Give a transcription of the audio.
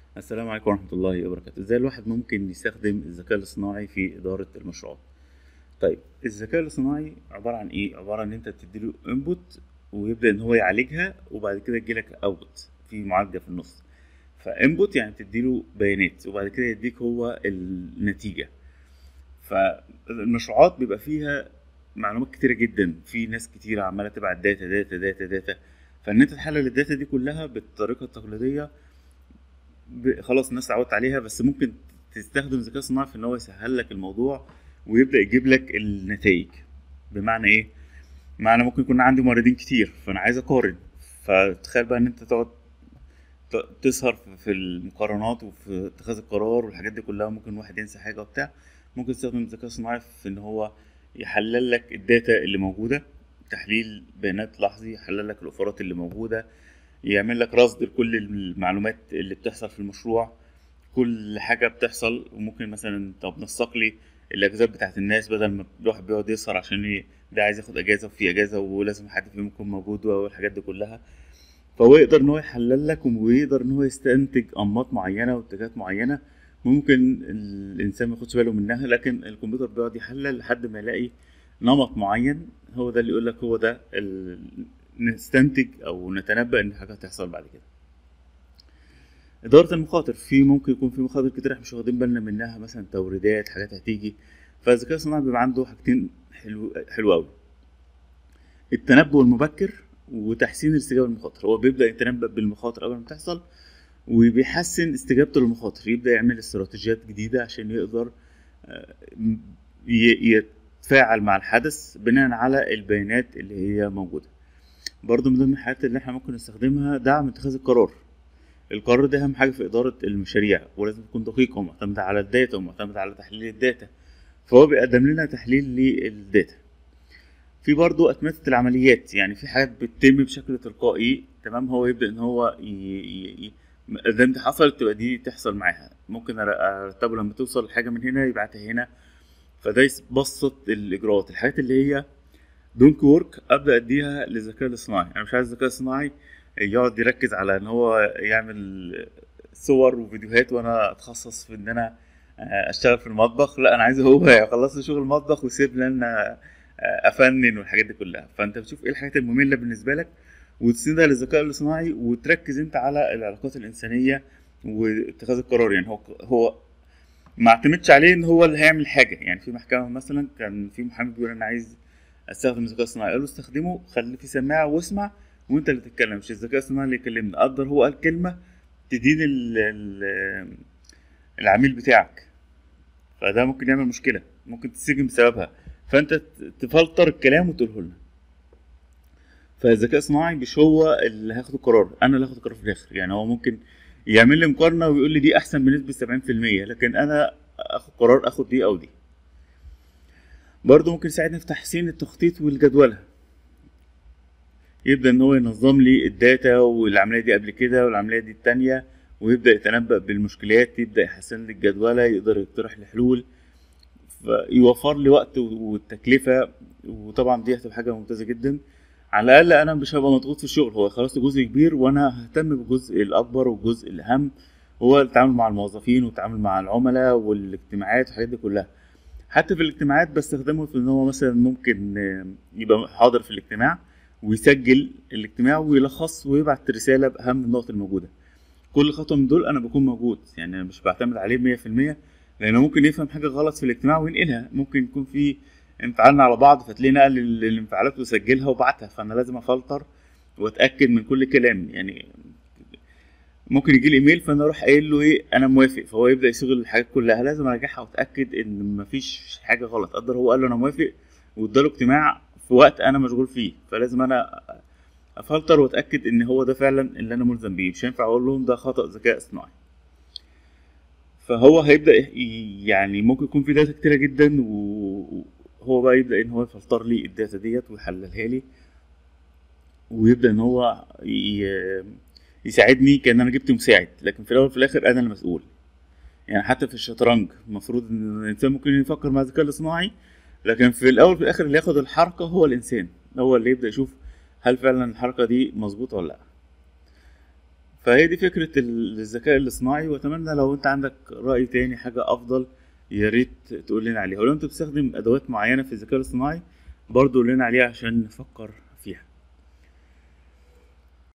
السلام عليكم ورحمة الله وبركاته ازاي الواحد ممكن يستخدم الذكاء الاصطناعي في إدارة المشروعات طيب الذكاء الاصطناعي عبارة عن ايه عبارة ان انت بتديله انبوت ويبدأ ان هو يعالجها وبعد كده يجيلك اوتبوت في معالجة في النص فانبوت يعني بتديله بيانات وبعد كده يديك هو النتيجة فالمشروعات بيبقى فيها معلومات كتيرة جدا في ناس كتيرة عمالة تبعت داتا داتا داتا داتا فان انت تحلل الداتا دي كلها بالطريقة التقليدية ب- خلاص الناس اتعودت عليها بس ممكن تستخدم الذكاء الصناعي في ان هو يسهل لك الموضوع ويبدا يجيب لك النتائج بمعنى ايه معنى ممكن يكون عندي موردين كتير فانا عايز اقارن فتخيل بقى ان انت تقعد ت- تسهر في- في المقارنات وفي اتخاذ القرار والحاجات دي كلها ممكن واحد ينسى حاجه وبتاع ممكن تستخدم الذكاء الصناعي في ان هو يحلل لك الداتا اللي موجوده تحليل بيانات لحظي يحلل لك الاوفرات اللي موجوده يعمل لك رصد لكل المعلومات اللي بتحصل في المشروع كل حاجة بتحصل وممكن مثلا طب نسق لي الأجازات بتاعت الناس بدل ما الواحد بيقعد يسهر عشان ي- ده عايز ياخد أجازة وفي أجازة ولازم حد فيهم يكون موجود والحاجات دي كلها فهو يقدر إن هو يحلل لك ويقدر إن هو يستنتج أنماط معينة واتجاهات معينة ممكن الإنسان ما ياخدش باله منها لكن الكمبيوتر بيقعد يحلل لحد ما يلاقي نمط معين هو ده اللي يقول لك هو ده ال... نستنتج او نتنبأ ان حاجه هتحصل بعد كده إدارة المخاطر في ممكن يكون في مخاطر كتير احنا مش واخدين بالنا منها مثلا توريدات حاجات هتيجي فالذكاء الصناعي بيبقى عنده حاجتين حلو حلو قوي التنبؤ المبكر وتحسين الاستجابة للمخاطر هو بيبدأ يتنبأ بالمخاطر قبل ما تحصل وبيحسن استجابته للمخاطر يبدأ يعمل استراتيجيات جديدة عشان يقدر آه، ي- يتفاعل مع الحدث بناء على البيانات اللي هي موجودة برضو من ضمن الحاجات اللي احنا ممكن نستخدمها دعم اتخاذ القرار القرار ده اهم حاجه في اداره المشاريع ولازم تكون دقيقه ومعتمده على الداتا ومعتمده على تحليل الداتا فهو بيقدم لنا تحليل للداتا في برضو اتمته العمليات يعني في حاجات بتتم بشكل تلقائي تمام هو يبدا ان هو ي... ي... ي... اذا دي حصلت تبقى دي تحصل معاها ممكن أر- ارتبه لما توصل حاجه من هنا يبعتها هنا فده يبسط الاجراءات الحاجات اللي هي دونك وورك ابدا اديها للذكاء الاصطناعي انا مش عايز الذكاء الصناعي يقعد يركز على ان هو يعمل صور وفيديوهات وانا اتخصص في ان انا آه، اشتغل في المطبخ لا انا عايزه هو يخلص لي شغل المطبخ ويسيب لي انا آه، افنن والحاجات دي كلها فانت بتشوف ايه الحاجات الممله بالنسبه لك وتسندها للذكاء الاصطناعي وتركز انت على العلاقات الانسانيه واتخاذ القرار يعني هو هو ما اعتمدش عليه ان هو اللي هيعمل حاجه يعني في محكمه مثلا كان في محامي بيقول انا عايز استخدم الذكاء الصناعي قال له استخدمه خلي في سماعه واسمع وانت اللي تتكلم مش الذكاء الصناعي اللي يكلمني قدر هو قال كلمه تدين ال- ال- العميل بتاعك فده ممكن يعمل مشكله ممكن تسجن بسببها فانت ت- تفلتر الكلام وتقوله لنا فالذكاء الصناعي مش هو اللي هياخد القرار انا اللي هاخد القرار في الاخر يعني هو ممكن يعمل لي مقارنه ويقول لي دي احسن بنسبه 70% لكن انا اخد قرار اخد دي او دي برضه ممكن يساعدني في تحسين التخطيط والجدولة يبدأ إن هو ينظم لي الداتا والعملية دي قبل كده والعملية دي التانية ويبدأ يتنبأ بالمشكلات يبدأ يحسن لي الجدولة يقدر يقترح لي حلول فيوفر لي وقت والتكلفة وطبعا دي هتبقى حاجة ممتازة جدا على الأقل أنا مش هبقى مضغوط في الشغل هو خلاص جزء كبير وأنا ههتم بالجزء الأكبر والجزء الأهم هو التعامل مع الموظفين والتعامل مع العملاء والاجتماعات والحاجات دي كلها حتى في الاجتماعات بستخدمه في ان هو مثلا ممكن آه، يبقى حاضر في الاجتماع ويسجل الاجتماع ويلخص ويبعت رسالة بأهم النقط الموجودة كل خطوة من دول أنا بكون موجود يعني أنا مش بعتمد عليه مية في المية لأنه ممكن يفهم حاجة غلط في الاجتماع وينقلها ممكن يكون في انفعالنا على بعض فتلاقيه نقل ال- الانفعالات وسجلها وبعتها فأنا لازم أفلتر وأتأكد من كل كلام يعني ممكن يجي لي ايميل فانا اروح قايل له ايه انا موافق فهو يبدا يشغل الحاجات كلها لازم اراجعها واتاكد ان مفيش حاجه غلط قدر هو قال له انا موافق واداله اجتماع في وقت انا مشغول فيه فلازم انا افلتر واتاكد ان هو ده فعلا اللي انا ملزم بيه مش هينفع اقول لهم ده خطا ذكاء اصطناعي فهو هيبدا ي- يعني ممكن يكون في داتا كتيره جدا وهو بقى يبدا ان هو يفلتر لي الداتا ديت ويحللها لي ويبدا ان هو ي- يساعدني كان انا جبت مساعد لكن في الاول وفي الاخر انا المسؤول يعني حتى في الشطرنج المفروض ان الانسان ممكن يفكر مع الذكاء الاصطناعي لكن في الاول وفي الاخر اللي ياخد الحركه هو الانسان هو اللي يبدا يشوف هل فعلا الحركه دي مظبوطه ولا لا فهي دي فكرة ال- الذكاء الاصطناعي واتمنى لو انت عندك رأي تاني حاجة افضل يا ريت تقول لنا عليها ولو انت بتستخدم ادوات معينة في الذكاء الاصطناعي برضو قول لنا عليها عشان نفكر فيها